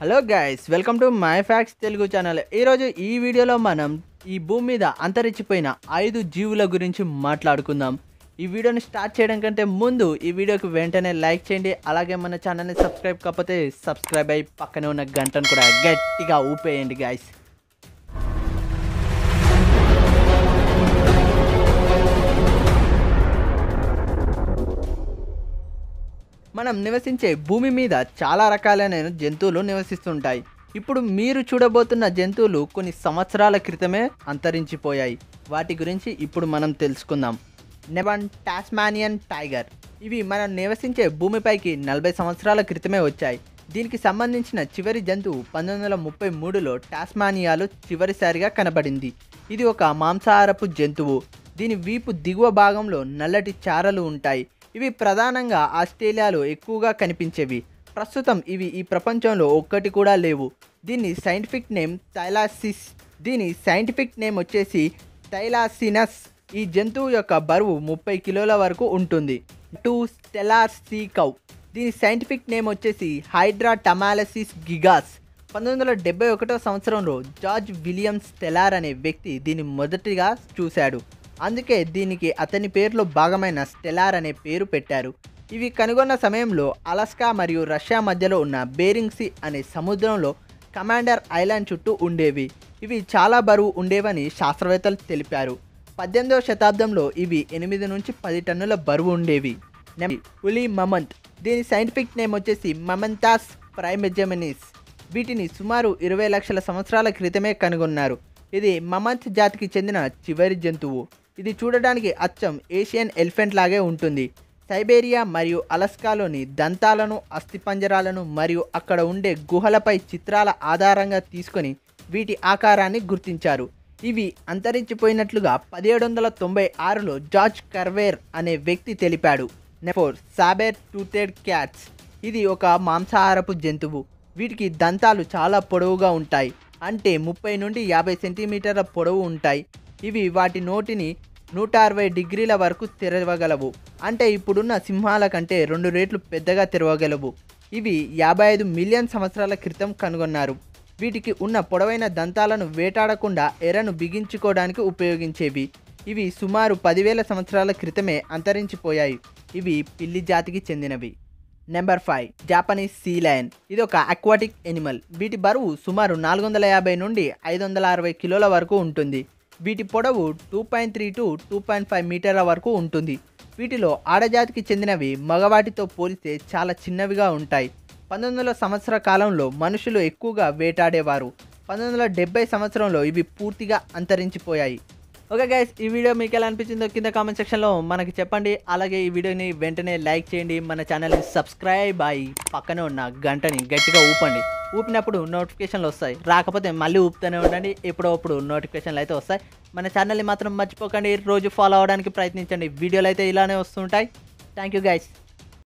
hello guys welcome to my facts Telugu channel ఈరోజు ఈ వీడియోలో మనం ఈ భూమి మీద అంతరించిపోయిన ఐదు జీవుల గురించి మాట్లాడుకుందాం ఈ వీడియోని స్టార్ట్ చేయడం కంటే ముందు ఈ వీడియోకి వెంటనే లైక్ చేయండి అలాగే మన ఛానల్ని సబ్స్క్రైబ్ కాకపోతే సబ్స్క్రైబ్ అయ్యి పక్కనే ఉన్న గంటను కూడా గట్టిగా ఊపేయండి గాయస్ మనం నివసించే భూమి మీద చాలా రకాలైన జంతువులు నివసిస్తుంటాయి ఇప్పుడు మీరు చూడబోతున్న జంతువులు కొన్ని సంవత్సరాల క్రితమే అంతరించిపోయాయి వాటి గురించి ఇప్పుడు మనం తెలుసుకుందాం నెవన్ టాస్మానియన్ టైగర్ ఇవి మనం నివసించే భూమిపైకి నలభై సంవత్సరాల క్రితమే వచ్చాయి దీనికి సంబంధించిన చివరి జంతువు పంతొమ్మిది వందల ముప్పై మూడులో టాస్మానియాలో చివరిసారిగా కనబడింది ఇది ఒక మాంసాహారపు జంతువు దీని వీపు దిగువ భాగంలో నల్లటి చారలు ఉంటాయి ఇవి ప్రధానంగా ఆస్ట్రేలియాలో ఎక్కువగా కనిపించేవి ప్రస్తుతం ఇవి ఈ ప్రపంచంలో ఒక్కటి కూడా లేవు దీని సైంటిఫిక్ నేమ్ థైలాసిస్ దీని సైంటిఫిక్ నేమ్ వచ్చేసి థైలాసినస్ ఈ జంతువు యొక్క బరువు ముప్పై కిలోల వరకు ఉంటుంది టూ స్టెలార్ సీ కౌ దీని సైంటిఫిక్ నేమ్ వచ్చేసి హైడ్రా టమాలసిస్ గిగాస్ పంతొమ్మిది వందల డెబ్బై ఒకటో సంవత్సరంలో జార్జ్ విలియమ్స్ స్టెలార్ అనే వ్యక్తి దీన్ని మొదటిగా చూశాడు అందుకే దీనికి అతని పేరులో భాగమైన స్టెలార్ అనే పేరు పెట్టారు ఇవి కనుగొన్న సమయంలో అలస్కా మరియు రష్యా మధ్యలో ఉన్న బేరింగ్ సీ అనే సముద్రంలో కమాండర్ ఐలాండ్ చుట్టూ ఉండేవి ఇవి చాలా బరువు ఉండేవని శాస్త్రవేత్తలు తెలిపారు పద్దెనిమిదవ శతాబ్దంలో ఇవి ఎనిమిది నుంచి పది టన్నుల బరువు ఉండేవి నెం- ఉలి మమంత్ దీని సైంటిఫిక్ నేమ్ వచ్చేసి మమంతాస్ ప్రైమెజమినిస్ వీటిని సుమారు ఇరవై లక్షల సంవత్సరాల క్రితమే కనుగొన్నారు ఇది మమంత్ జాతికి చెందిన చివరి జంతువు ఇది చూడడానికి అచ్చం ఏషియన్ ఎలిఫెంట్ లాగే ఉంటుంది సైబేరియా మరియు అలస్కాలోని దంతాలను అస్థిపంజరాలను మరియు అక్కడ ఉండే గుహలపై చిత్రాల ఆధారంగా తీసుకొని వీటి ఆకారాన్ని గుర్తించారు ఇవి అంతరించిపోయినట్లుగా పదిహేడు వందల తొంభై ఆరులో జార్జ్ కర్వేర్ అనే వ్యక్తి తెలిపాడు నెఫోర్ సాబెర్ టూతెడ్ క్యాట్స్ ఇది ఒక మాంసాహారపు జంతువు వీటికి దంతాలు చాలా పొడవుగా ఉంటాయి అంటే ముప్పై నుండి యాభై సెంటీమీటర్ల పొడవు ఉంటాయి ఇవి వాటి నోటిని నూట అరవై డిగ్రీల వరకు తెరవగలవు అంటే ఇప్పుడున్న సింహాల కంటే రెండు రేట్లు పెద్దగా తెరవగలవు ఇవి యాభై ఐదు మిలియన్ సంవత్సరాల క్రితం కనుగొన్నారు వీటికి ఉన్న పొడవైన దంతాలను వేటాడకుండా ఎరను బిగించుకోవడానికి ఉపయోగించేవి ఇవి సుమారు పదివేల సంవత్సరాల క్రితమే అంతరించిపోయాయి ఇవి పిల్లి జాతికి చెందినవి number five Japanese sea lion ఇది ఒక అక్వాటిక్ ఎనిమల్ వీటి బరువు సుమారు నాలుగు వందల యాభై నుండి ఐదు వందల అరవై కిలోల వరకు ఉంటుంది వీటి పొడవు two point three to two point five మీటర్ల వరకు ఉంటుంది వీటిలో ఆడజాతికి చెందినవి మగవాటితో పోలిస్తే చాలా చిన్నవిగా ఉంటాయి పంతొమ్మిది వందల సంవత్సర కాలంలో మనుషులు ఎక్కువగా వేటాడేవారు పంతొమ్మిది వందల డెబ్బై సంవత్సరంలో ఇవి పూర్తిగా అంతరించిపోయాయి ఓకే గైస్ ఈ వీడియో మీకు ఎలా అనిపించిందో కింద కామెంట్ సెక్షన్లో మనకి చెప్పండి అలాగే ఈ వీడియోని వెంటనే లైక్ చేయండి మన ఛానల్ని సబ్స్క్రైబ్ అయ్యి పక్కనే ఉన్న గంటని గట్టిగా ఊపండి ఊపినప్పుడు నోటిఫికేషన్లు వస్తాయి రాకపోతే మళ్ళీ ఊపుతూనే ఉండండి ఎప్పుడో అప్పుడు నోటిఫికేషన్లు అయితే వస్తాయి మన ఛానల్ని మాత్రం మర్చిపోకండి రోజు ఫాలో అవడానికి ప్రయత్నించండి వీడియోలు అయితే ఇలానే వస్తుంటాయి థ్యాంక్ యూ గైస్